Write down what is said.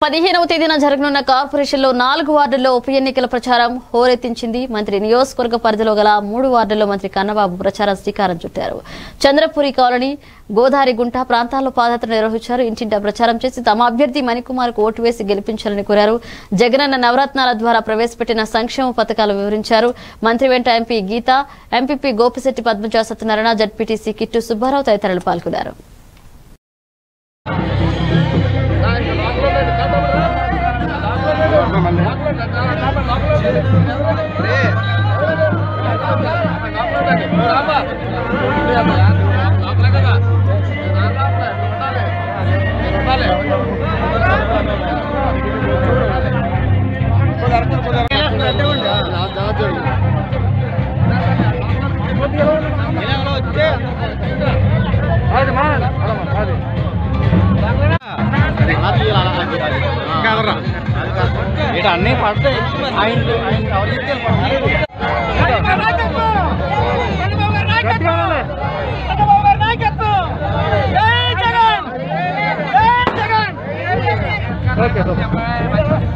పదిహేనవ తేదీన జరగనున్న కార్పొరేషన్లో నాలుగు వార్డుల్లో ఉప ఎన్నికల ప్రచారం హోరెత్తించింది మంత్రి నియోజకవర్గ పరిధిలో గల మూడు వార్డుల్లో మంత్రి కన్నబాబు ప్రచారం శ్రీకారం చుట్టారు చంద్రపురి కాలనీ గోదారిగుంట ప్రాంతాల్లో పాదయాత్ర నిర్వహించారు ఇంటింటా ప్రచారం చేసి తమ అభ్యర్థి మణికుమార్ కు ఓటు వేసి గెలిపించాలని కోరారు జగనన్న నవరత్నాల ద్వారా ప్రవేశపెట్టిన సంక్షేమ పథకాలు వివరించారు మంత్రి వెంట MP Geetha MPP Gopisetti Padmaja Satyanarayana ZPTC Kittu Subbarao తదితరులు పాల్గొన్నారు ఇటు అన్నీ పడతాయి ఆయన ఆయన కవర్ ఓకే